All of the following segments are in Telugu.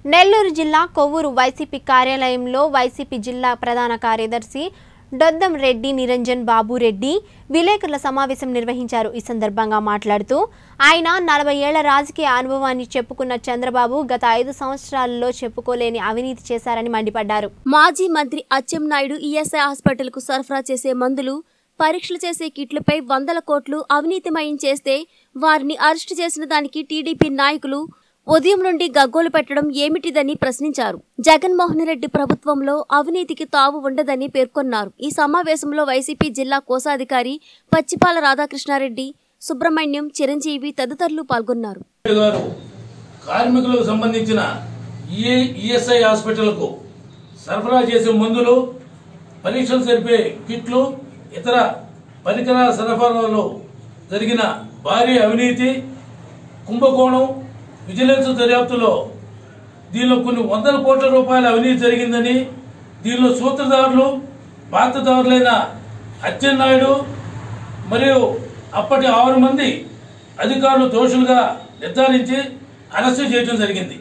నెల్లూరు జిల్లా కొవ్వూరు వైసీపీ కార్యాలయంలో వైసీపీ జిల్లా ప్రధాన కార్యదర్శి డొద్దం రెడ్డి నిరంజన్ బాబు రెడ్డి విలేకరుల సమావేశం నిర్వహించారు ఈ సందర్భంగా మాట్లాడుతూ ఆయన నలభై ఏళ్ల రాజకీయ అనుభవాన్ని చెప్పుకున్న చంద్రబాబు గత ఐదు సంవత్సరాలలో చెప్పుకోలేని అవినీతి చేశారని మండిపడ్డారు మాజీ మంత్రి అచ్చెన్నాయుడు ఈఎస్ఐ హాస్పిటల్కు సరఫరా చేసే మందులు పరీక్షలు చేసే కిట్లపై వందల కోట్లు అవినీతిమయం చేస్తే వారిని అరెస్టు చేసిన దానికి టీడీపీ నాయకులు ఉదయం నుండి గగ్గోలు పెట్టడం ఏమిటిదని ప్రశ్నించారు జగన్మోహన్ రెడ్డి ప్రభుత్వంలో అవినీతికి తావు ఉండదని పేర్కొన్నారు ఈ సమావేశంలో వైసీపీ జిల్లా కోశాధికారి పచ్చిపాల రాధాకృష్ణారెడ్డి సుబ్రహ్మణ్యం చిరంజీవి తదితరులు పాల్గొన్నారు గారు కార్మికులకు సంబంధించిన ఈఏ ఈఎస్ఐ హాస్పిటల్కు సరఫరా చేసే మందులు పరీక్షలు జరిపే కిట్లు ఇతర పరికరాల సరఫరాలో జరిగిన భారీ అవినీతి కుంభకోణం విజిలెన్స్ దర్యాప్తులో దీనిలో కొన్ని వందల కోట్ల రూపాయల అవినీతి జరిగిందని దీనిలో సూత్రధారులు పాత్రదారులైన అచ్చెన్నాయుడు మరియు అప్పటి ఆరు మంది అధికారులు దోషులుగా నిర్ధారించి అరెస్టు చేయడం జరిగింది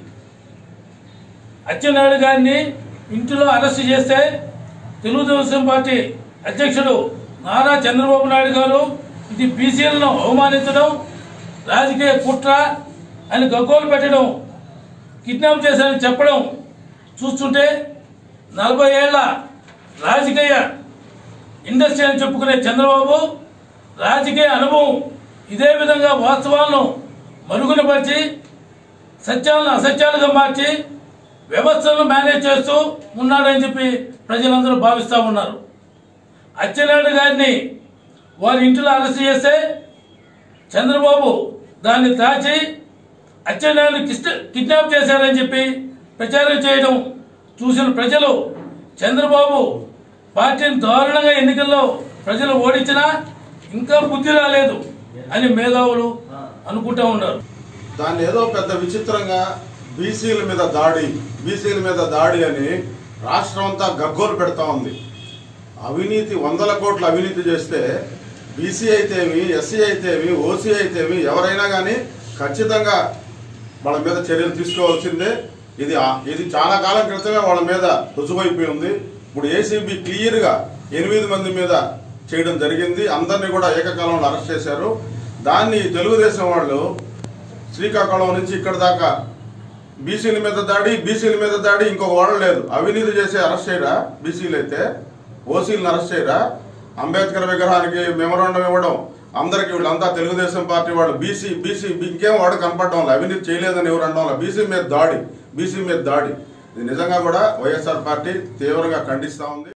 అచ్చెన్నాయుడు గారిని ఇంటిలో అరెస్టు చేస్తే తెలుగుదేశం పార్టీ అధ్యక్షుడు నారా చంద్రబాబు నాయుడు గారు ఇది బీసీలను అవమానించడం రాజకీయ కుట్ర అని గగ్గోలు పెట్టడం కిడ్నాప్ చేశారని చెప్పడం చూస్తుంటే నలభై ఏళ్ల రాజకీయ ఇండస్ట్రీ అని చెప్పుకునే చంద్రబాబు రాజకీయ అనుభవం ఇదే విధంగా వాస్తవాలను మరుగున పరిచి సత్యాలను అసత్యాలుగా మార్చి వ్యవస్థలను మేనేజ్ చేస్తూ ఉన్నాడని చెప్పి ప్రజలందరూ భావిస్తూ ఉన్నారు అచ్చెన్నాయుడు గారిని వారి ఇంటిలో అరెస్ట్ చేస్తే చంద్రబాబు దాన్ని దాచి అచ్చెన్నాయుడు కిడ్నాప్ చేశారని చెప్పి ప్రచారం చేయడం చూసిన ప్రజలు చంద్రబాబు పార్టీని దారుణంగా ఎన్నికల్లో ప్రజలు ఓడించినా ఇంకా బుద్ధి రాలేదు అని మేధావులు అనుకుంటా ఉన్నారు దాన్ని ఏదో పెద్ద విచిత్రంగా బీసీల మీద దాడి బీసీల మీద దాడి అని రాష్ట్రం అంతా గగ్గోలు పెడతా ఉంది అవినీతి వందల కోట్ల అవినీతి చేస్తే బీసీ అయితేమి ఎస్సీ అయితేమి ఓసీ అయితేమి ఎవరైనా కానీ ఖచ్చితంగా వాళ్ళ మీద చర్యలు తీసుకోవాల్సిందే ఇది ఆ- ఇది చాలా కాలం క్రితమే వాళ్ళ మీద రుజువైపోయి ఉంది ఇప్పుడు ఏసీబీ క్లియర్గా ఎనిమిది మంది మీద చేయడం జరిగింది అందరినీ కూడా ఏకకాలంలో అరెస్ట్ చేశారు దాన్ని తెలుగుదేశం వాళ్ళు శ్రీకాకుళం నుంచి ఇక్కడ దాకా బీసీల మీద దాడి బీసీల మీద దాడి ఇంకొక వాళ్ళు లేదు అవినీతి చేసి అరెస్ట్ చేయరా బీసీలు అయితే ఓసీలను అరెస్ట్ చేయరా అంబేద్కర్ విగ్రహానికి మెమరాండం ఇవ్వడం అందరికి వీళ్ళంతా తెలుగుదేశం పార్టీ వాళ్ళు బీసీ బీసీ ఇంకేం వాడు కనపడడం లేదు అవినీతి చేయలేదని ఎవరు అనడం లేదు బీసీ మీద దాడి బీసీ మీద దాడి ఇది నిజంగా కూడా వైఎస్ఆర్ పార్టీ తీవ్రంగా ఖండిస్తా ఉంది